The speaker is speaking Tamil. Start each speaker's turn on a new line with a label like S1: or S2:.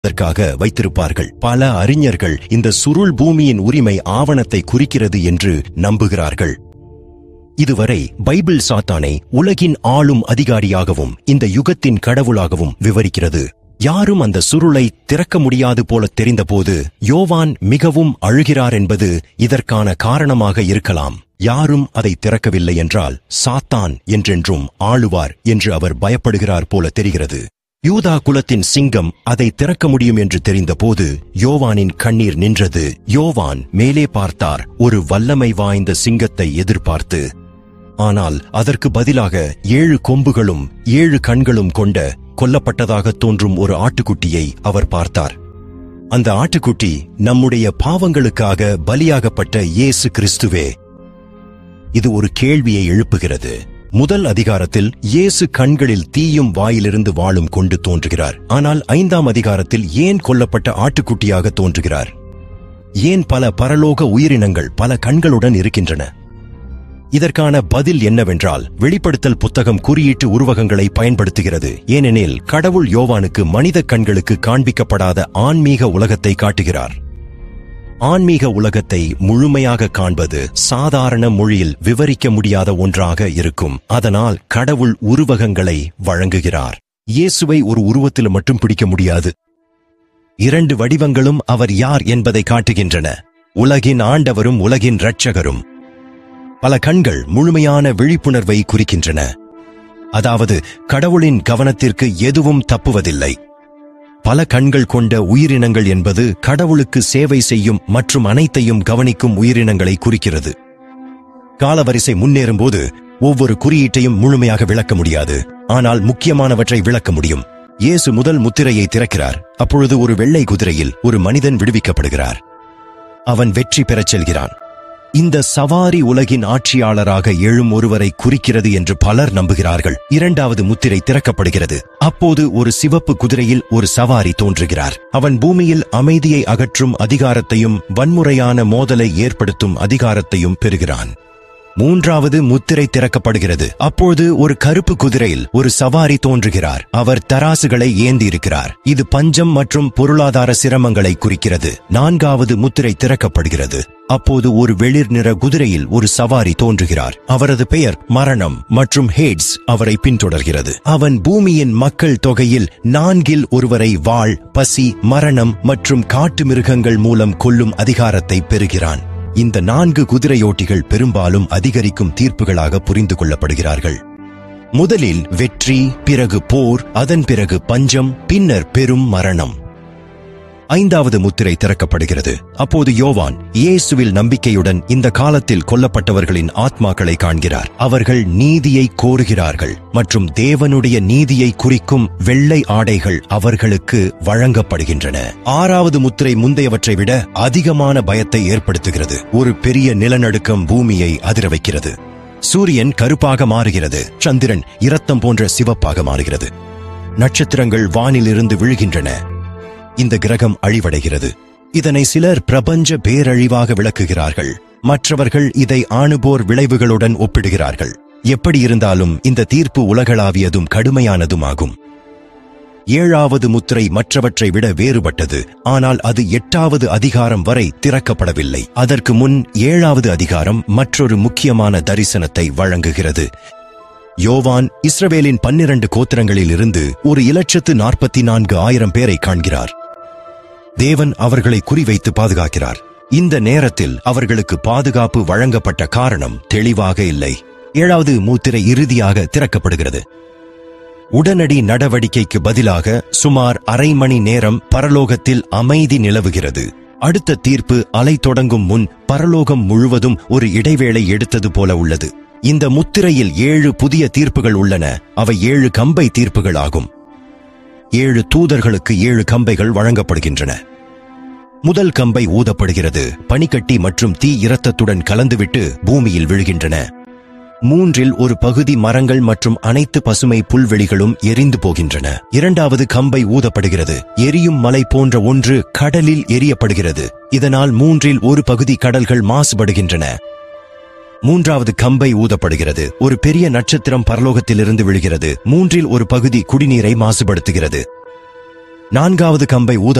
S1: அதற்காக வைத்திருப்பார்கள் பல அறிஞர்கள் இந்த சுருள் பூமியின் உரிமை ஆவணத்தை குறிக்கிறது என்று நம்புகிறார்கள் இதுவரை பைபிள் சாத்தானை உலகின் ஆளும் அதிகாரியாகவும் இந்த யுகத்தின் கடவுளாகவும் விவரிக்கிறது யாரும் அந்த சுருளை திறக்க முடியாது போல தெரிந்தபோது யோவான் மிகவும் அழுகிறார் என்பது இதற்கான காரணமாக இருக்கலாம் யாரும் அதை திறக்கவில்லை என்றால் சாத்தான் என்றென்றும் ஆளுவார் என்று அவர் பயப்படுகிறார் போல தெரிகிறது யூதா குலத்தின் சிங்கம் அதை திறக்க முடியும் என்று தெரிந்தபோது யோவானின் கண்ணீர் நின்றது யோவான் மேலே பார்த்தார் ஒரு வல்லமை வாய்ந்த சிங்கத்தை எதிர்பார்த்து ஆனால் அதற்கு பதிலாக ஏழு கொம்புகளும் ஏழு கண்களும் கொண்ட கொல்லப்பட்டதாக தோன்றும் ஒரு ஆட்டுக்குட்டியை அவர் பார்த்தார் அந்த ஆட்டுக்குட்டி நம்முடைய பாவங்களுக்காக பலியாகப்பட்ட இயேசு கிறிஸ்துவே இது ஒரு கேள்வியை எழுப்புகிறது முதல் அதிகாரத்தில் இயேசு கண்களில் தீயும் வாயிலிருந்து வாளும் கொண்டு தோன்றுகிறார் ஆனால் ஐந்தாம் அதிகாரத்தில் ஏன் கொல்லப்பட்ட ஆட்டுக்குட்டியாக தோன்றுகிறார் ஏன் பல பரலோக உயிரினங்கள் பல கண்களுடன் இருக்கின்றன இதற்கான பதில் என்னவென்றால் வெளிப்படுத்தல் புத்தகம் குறியீட்டு உருவகங்களை பயன்படுத்துகிறது ஏனெனில் கடவுள் யோவானுக்கு மனித கண்களுக்கு காண்பிக்கப்படாத ஆன்மீக உலகத்தை காட்டுகிறார் ஆன்மீக உலகத்தை முழுமையாக காண்பது சாதாரண மொழியில் விவரிக்க முடியாத ஒன்றாக இருக்கும் அதனால் கடவுள் உருவகங்களை வழங்குகிறார் இயேசுவை ஒரு உருவத்தில் மட்டும் பிடிக்க முடியாது இரண்டு வடிவங்களும் அவர் யார் என்பதை காட்டுகின்றன உலகின் ஆண்டவரும் உலகின் இரட்சகரும் பல கண்கள் முழுமையான விழிப்புணர்வை குறிக்கின்றன அதாவது கடவுளின் கவனத்திற்கு எதுவும் தப்புவதில்லை பல கண்கள் கொண்ட உயிரினங்கள் என்பது கடவுளுக்கு சேவை செய்யும் மற்றும் அனைத்தையும் கவனிக்கும் உயிரினங்களை குறிக்கிறது காலவரிசை முன்னேறும்போது ஒவ்வொரு குறியீட்டையும் முழுமையாக விளக்க முடியாது ஆனால் முக்கியமானவற்றை விளக்க முடியும் இயேசு முதல் முத்திரையை திறக்கிறார் அப்பொழுது ஒரு வெள்ளை குதிரையில் ஒரு மனிதன் விடுவிக்கப்படுகிறார் அவன் வெற்றி பெறச் செல்கிறான் இந்த சவாரி உலகின் ஆட்சியாளராக எழும் ஒருவரை குறிக்கிறது என்று பலர் நம்புகிறார்கள் இரண்டாவது முத்திரை திறக்கப்படுகிறது அப்போது ஒரு சிவப்பு குதிரையில் ஒரு சவாரி தோன்றுகிறார் அவன் பூமியில் அமைதியை அகற்றும் அதிகாரத்தையும் வன்முறையான மோதலை ஏற்படுத்தும் அதிகாரத்தையும் பெறுகிறான் மூன்றாவது முத்திரை திறக்கப்படுகிறது அப்போது ஒரு கருப்பு குதிரையில் ஒரு சவாரி தோன்றுகிறார் அவர் தராசுகளை ஏந்தியிருக்கிறார் இது பஞ்சம் மற்றும் பொருளாதார சிரமங்களை குறிக்கிறது நான்காவது முத்திரை திறக்கப்படுகிறது அப்போது ஒரு வெளிர் நிற குதிரையில் ஒரு சவாரி தோன்றுகிறார் அவரது பெயர் மரணம் மற்றும் ஹேட்ஸ் அவரை பின்தொடர்கிறது அவன் பூமியின் மக்கள் தொகையில் நான்கில் ஒருவரை வாழ் பசி மரணம் மற்றும் காட்டு மிருகங்கள் மூலம் கொல்லும் அதிகாரத்தை பெறுகிறான் இந்த நான்கு குதிரையோட்டிகள் பெரும்பாலும் அதிகரிக்கும் தீர்ப்புகளாக புரிந்து கொள்ளப்படுகிறார்கள் முதலில் வெற்றி பிறகு போர் அதன் பிறகு பஞ்சம் பின்னர் பெரும் மரணம் ஐந்தாவது முத்திரை திறக்கப்படுகிறது அப்போது யோவான் இயேசுவில் நம்பிக்கையுடன் இந்த காலத்தில் கொல்லப்பட்டவர்களின் ஆத்மாக்களை காண்கிறார் அவர்கள் நீதியை கோருகிறார்கள் மற்றும் தேவனுடைய நீதியை குறிக்கும் வெள்ளை ஆடைகள் அவர்களுக்கு வழங்கப்படுகின்றன ஆறாவது முத்திரை முந்தையவற்றை விட அதிகமான பயத்தை ஏற்படுத்துகிறது ஒரு பெரிய நிலநடுக்கம் பூமியை அதிர வைக்கிறது சூரியன் கருப்பாக மாறுகிறது சந்திரன் இரத்தம் போன்ற சிவப்பாக மாறுகிறது நட்சத்திரங்கள் வானிலிருந்து விழுகின்றன இந்த கிரகம் அழிவடைகிறது இதனை சிலர் பிரபஞ்ச பேரழிவாக விளக்குகிறார்கள் மற்றவர்கள் இதை ஆணுபோர் விளைவுகளுடன் ஒப்பிடுகிறார்கள் எப்படி இருந்தாலும் இந்த தீர்ப்பு உலகளாவியதும் கடுமையானதும் ஆகும் ஏழாவது முத்திரை மற்றவற்றை விட வேறுபட்டது ஆனால் அது எட்டாவது அதிகாரம் வரை திறக்கப்படவில்லை அதற்கு முன் ஏழாவது அதிகாரம் மற்றொரு முக்கியமான தரிசனத்தை வழங்குகிறது யோவான் இஸ்ரவேலின் பன்னிரண்டு கோத்திரங்களில் இருந்து ஒரு இலட்சத்து நாற்பத்தி நான்கு ஆயிரம் பேரை காண்கிறார் தேவன் அவர்களை குறிவைத்து பாதுகாக்கிறார் இந்த நேரத்தில் அவர்களுக்கு பாதுகாப்பு வழங்கப்பட்ட காரணம் தெளிவாக இல்லை ஏழாவது மூத்திரை இறுதியாக திறக்கப்படுகிறது உடனடி நடவடிக்கைக்கு பதிலாக சுமார் அரை மணி நேரம் பரலோகத்தில் அமைதி நிலவுகிறது அடுத்த தீர்ப்பு அலை தொடங்கும் முன் பரலோகம் முழுவதும் ஒரு இடைவேளை எடுத்தது போல உள்ளது இந்த முத்திரையில் ஏழு புதிய தீர்ப்புகள் உள்ளன அவை ஏழு கம்பை தீர்ப்புகள் ஆகும் ஏழு தூதர்களுக்கு ஏழு கம்பைகள் வழங்கப்படுகின்றன முதல் கம்பை ஊதப்படுகிறது பனிக்கட்டி மற்றும் தீ இரத்தத்துடன் கலந்துவிட்டு பூமியில் விழுகின்றன மூன்றில் ஒரு பகுதி மரங்கள் மற்றும் அனைத்து பசுமை புல்வெளிகளும் எரிந்து போகின்றன இரண்டாவது கம்பை ஊதப்படுகிறது எரியும் மலை போன்ற ஒன்று கடலில் எரியப்படுகிறது இதனால் மூன்றில் ஒரு பகுதி கடல்கள் மாசுபடுகின்றன மூன்றாவது கம்பை ஊதப்படுகிறது ஒரு பெரிய நட்சத்திரம் பரலோகத்திலிருந்து விழுகிறது மூன்றில் ஒரு பகுதி குடிநீரை மாசுபடுத்துகிறது நான்காவது கம்பை ஊத